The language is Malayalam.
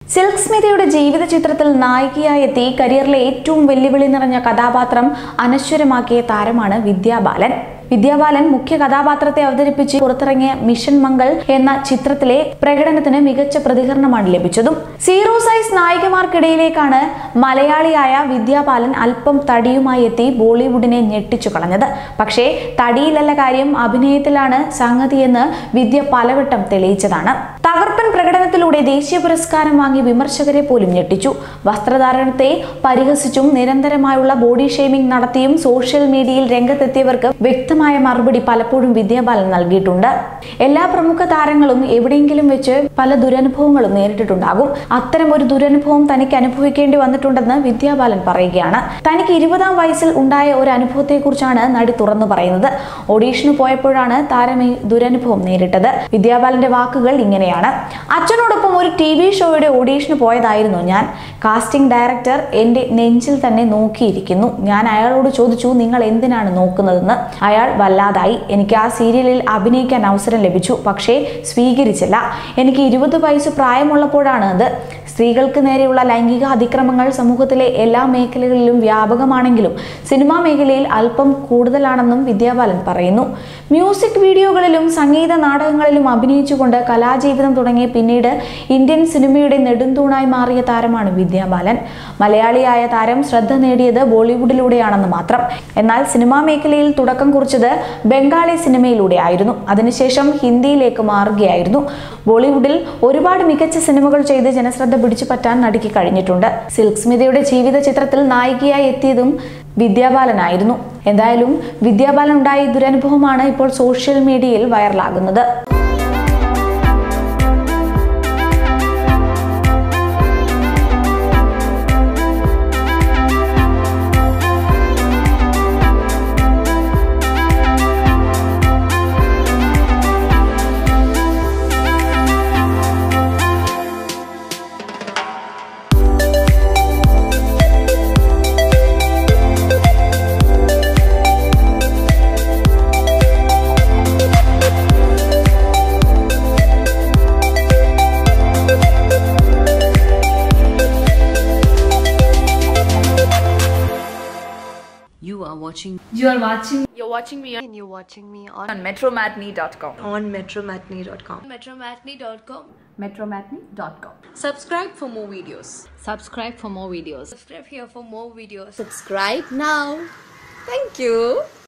സിൽക്ക് സ്മിതയുടെ ജീവിത ചിത്രത്തിൽ നായികയായി എത്തി കരിയറിലെ ഏറ്റവും വെല്ലുവിളി നിറഞ്ഞ കഥാപാത്രം അനശ്വരമാക്കിയ താരമാണ് വിദ്യാബാലൻ വിദ്യാബാലൻ മുഖ്യ കഥാപാത്രത്തെ അവതരിപ്പിച്ച് പുറത്തിറങ്ങിയ മിഷൻ മംഗൾ എന്ന ചിത്രത്തിലെ പ്രകടനത്തിന് മികച്ച പ്രതികരണമാണ് ലഭിച്ചതും സീറോ സൈസ് നായികമാർക്കിടയിലേക്കാണ് മലയാളിയായ വിദ്യാബാലൻ അല്പം തടിയുമായി എത്തി ബോളിവുഡിനെ ഞെട്ടിച്ചു കളഞ്ഞത് പക്ഷേ തടിയിലല്ല കാര്യം അഭിനയത്തിലാണ് സംഗതിയെന്ന് വിദ്യ പലവട്ടം തെളിയിച്ചതാണ് തകർപ്പൻ പ്രകടനത്തിലൂടെ ദേശീയ പുരസ്കാരം വാങ്ങി വിമർശകരെ പോലും ഞെട്ടിച്ചു വസ്ത്രധാരണത്തെ പരിഹസിച്ചും നിരന്തരമായുള്ള ബോഡി ഷേമിംഗ് നടത്തിയും സോഷ്യൽ മീഡിയയിൽ രംഗത്തെത്തിയവർക്ക് വ്യക്തമായ മറുപടി പലപ്പോഴും വിദ്യാബാലൻ നൽകിയിട്ടുണ്ട് എല്ലാ പ്രമുഖ താരങ്ങളും എവിടെയെങ്കിലും വെച്ച് പല ദുരനുഭവങ്ങളും നേരിട്ടിട്ടുണ്ടാകും അത്തരം ഒരു ദുരനുഭവം തനിക്ക് അനുഭവിക്കേണ്ടി വന്നിട്ടുണ്ടെന്ന് വിദ്യാബാലൻ പറയുകയാണ് തനിക്ക് ഇരുപതാം വയസ്സിൽ ഉണ്ടായ ഒരു അനുഭവത്തെക്കുറിച്ചാണ് നടി തുറന്നു പറയുന്നത് ഓഡീഷന് പോയപ്പോഴാണ് താരം ഈ ദുരനുഭവം നേരിട്ടത് വിദ്യാബാലന്റെ വാക്കുകൾ ഇങ്ങനെയാണ് അച്ഛനോടൊപ്പം ഒരു ടി വി ഷോയുടെ ഓഡീഷന് പോയതായിരുന്നു ഞാൻ കാസ്റ്റിംഗ് ഡയറക്ടർ എന്റെ നെഞ്ചിൽ തന്നെ നോക്കിയിരിക്കുന്നു ഞാൻ അയാളോട് ചോദിച്ചു നിങ്ങൾ എന്തിനാണ് നോക്കുന്നതെന്ന് അയാൾ വല്ലാതായി എനിക്ക് ആ സീരിയലിൽ അഭിനയിക്കാൻ അവസരം ലഭിച്ചു പക്ഷേ സ്വീകരിച്ചില്ല എനിക്ക് ഇരുപത് വയസ്സ് പ്രായമുള്ളപ്പോഴാണ് അത് സ്ത്രീകൾക്ക് നേരെയുള്ള ലൈംഗിക അതിക്രമങ്ങൾ സമൂഹത്തിലെ എല്ലാ മേഖലകളിലും വ്യാപകമാണെങ്കിലും സിനിമാ മേഖലയിൽ അല്പം കൂടുതലാണെന്നും വിദ്യാബാലൻ പറയുന്നു മ്യൂസിക് വീഡിയോകളിലും സംഗീത നാടകങ്ങളിലും അഭിനയിച്ചുകൊണ്ട് കലാജീവിതം തുടങ്ങി പിന്നീട് ഇന്ത്യൻ സിനിമയുടെ നെടുന്തൂണായി മാറിയ താരമാണ് വിദ്യാബാലൻ മലയാളിയായ താരം ശ്രദ്ധ നേടിയത് ബോളിവുഡിലൂടെയാണെന്ന് മാത്രം എന്നാൽ സിനിമാ മേഖലയിൽ തുടക്കം കുറിച്ചത് ബംഗാളി സിനിമയിലൂടെ ആയിരുന്നു അതിനുശേഷം ഹിന്ദിയിലേക്ക് മാറുകയായിരുന്നു ബോളിവുഡിൽ ഒരുപാട് മികച്ച സിനിമകൾ ചെയ്ത് ജനശ്രദ്ധ പിടിച്ചു പറ്റാൻ നടിക്ക് കഴിഞ്ഞിട്ടുണ്ട് സിൽക്ക് സ്മിതയുടെ ജീവിത ചിത്രത്തിൽ നായികയായി എത്തിയതും വിദ്യാബാലനായിരുന്നു എന്തായാലും വിദ്യാബാലൻ ഉണ്ടായ ഈ ദുരനുഭവമാണ് ഇപ്പോൾ സോഷ്യൽ മീഡിയയിൽ വൈറലാകുന്നത് You are watching You are watching You're watching me on and you're watching me on, on metromatney.com. on metromatney.com. metromatney.com. metromatney.com. Subscribe for more videos. subscribe for more videos. Subscribe here for more videos. Subscribe now. Thank you.